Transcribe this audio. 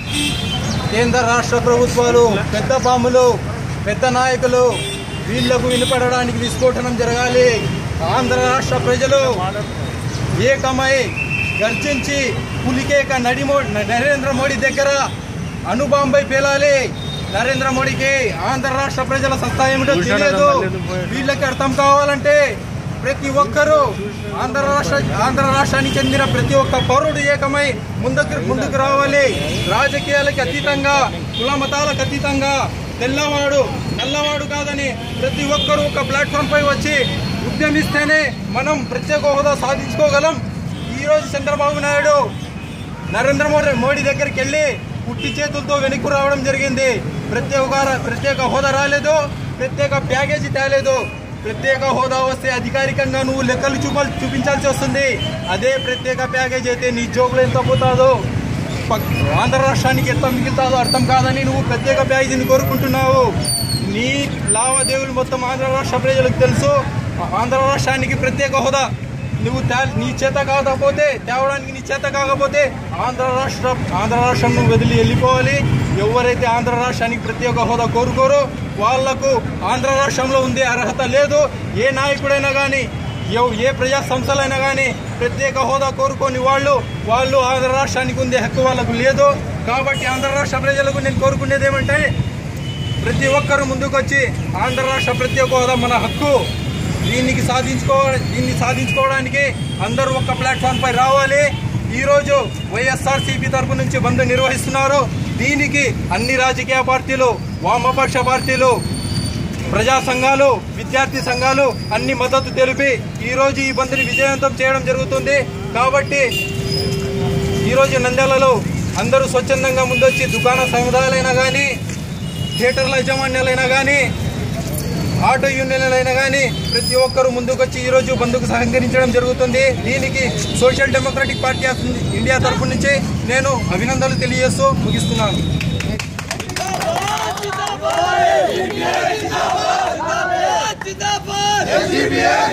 కేంద్ర రాష్ట్ర ప్రభుత్వాలు పెద్ద పాములు పెద్ద నాయకులు వీళ్లకు వినపడడానికి విస్ఫోటనం జరగాలి ఆంధ్ర రాష్ట్ర ప్రజలు ఏకమై గర్జించి పులికేక నడిమో నరేంద్ర మోడీ దగ్గర అణుబాంబై పేలాలి నరేంద్ర మోడీకి ఆంధ్ర రాష్ట్ర ప్రజల సత్తా ఏమిటో తెలియదు వీళ్ళకి అర్థం కావాలంటే ప్రతి ఒక్కరూ ఆంధ్ర రాష్ట్ర ఆంధ్ర రాష్ట్రానికి చెందిన ప్రతి ఒక్క పౌరుడు ఏకమై ముందుకు ముందుకు రావాలి రాజకీయాలకు అతీతంగా కుల మతాలకు అతీతంగా తెల్లవాడు నల్లవాడు కాదని ప్రతి ఒక్కరూ ఒక ప్లాట్ఫామ్ పై వచ్చి ఉద్యమిస్తేనే మనం ప్రత్యేక హోదా సాధించుకోగలం ఈ రోజు చంద్రబాబు నాయుడు నరేంద్ర మోడీ మోడీ దగ్గరికి వెళ్ళి పుట్టి చేతులతో వెనక్కు రావడం జరిగింది ప్రత్యేక ప్రత్యేక హోదా రాలేదు ప్రత్యేక ప్యాకేజీ తేలేదు ప్రత్యేక హోదా వస్తే అధికారికంగా నువ్వు లెక్కలు చూపాలి చూపించాల్సి వస్తుంది అదే ప్రత్యేక ప్యాకేజీ అయితే నీ జోబులు ఎంత పోతాదో పక్- ఆంధ్ర రాష్ట్రానికి ఎంత మిగులుతాదో అర్థం కాదని నువ్వు ప్రత్యేక ప్యాకేజీని కోరుకుంటున్నావు నీ లావాదేవీలు మొత్తం ఆంధ్ర రాష్ట్ర ప్రజలకు తెలుసు ఆంధ్ర రాష్ట్రానికి ప్రత్యేక హోదా నువ్వు తే- నీ చేత కాకపోతే తేవడానికి నీ చేత కాకపోతే ఆంధ్ర రాష్ట్ర ఆంధ్ర రాష్ట్రం నువ్వు వదిలి వెళ్ళిపోవాలి ఎవరైతే ఆంధ్ర రాష్ట్రానికి ప్రత్యేక హోదా కోరుకోరో వాళ్లకు ఆంధ్ర రాష్ట్రంలో ఉండే అర్హత లేదు ఏ నాయకుడైనా కానీ ఎవ్- ఏ ప్రజా సంస్థలైనా కానీ ప్రత్యేక హోదా కోరుకోని వాళ్ళు వాళ్ళు ఆంధ్ర రాష్ట్రానికి ఉండే హక్కు వాళ్ళకు లేదు కాబట్టి ఆంధ్ర రాష్ట్ర ప్రజలకు నేను కోరుకునేది ఏమంటే ప్రతి ఒక్కరు ముందుకొచ్చి ఆంధ్ర రాష్ట్ర ప్రత్యేక హోదా మన హక్కు దీనికి సాధించుకో దీన్ని సాధించుకోవడానికి అందరూ ఒక ప్లాట్ఫామ్ పై రావాలి ఈరోజు వైఎస్ఆర్సీపీ తరపు నుంచి బంద్ నిర్వహిస్తున్నారు దీనికి అన్ని రాజకీయ పార్టీలు వామపక్ష పార్టీలు ప్రజా సంఘాలు విద్యార్థి సంఘాలు అన్ని మద్దతు తెలిపి ఈ రోజు ఈ బంద్ని విజయవంతం చేయడం జరుగుతుంది కాబట్టి ఈ రోజు నంద్యాలలో అందరూ స్వచ్ఛందంగా ముందొచ్చి దుకాణ సముదాయాలైనా కానీ థియేటర్ల యజమాన్యాలైనా కానీ ఆటో యూనియన్లైనా కానీ ప్రతి ఒక్కరూ ముందుకొచ్చి ఈ రోజు బంద్కు సహకరించడం జరుగుతుంది దీనికి Social Democratic Party of India తరపు నుంచి నేను అభినందనలు తెలియజేస్తూ ముగిస్తున్నాను జిందాబాద్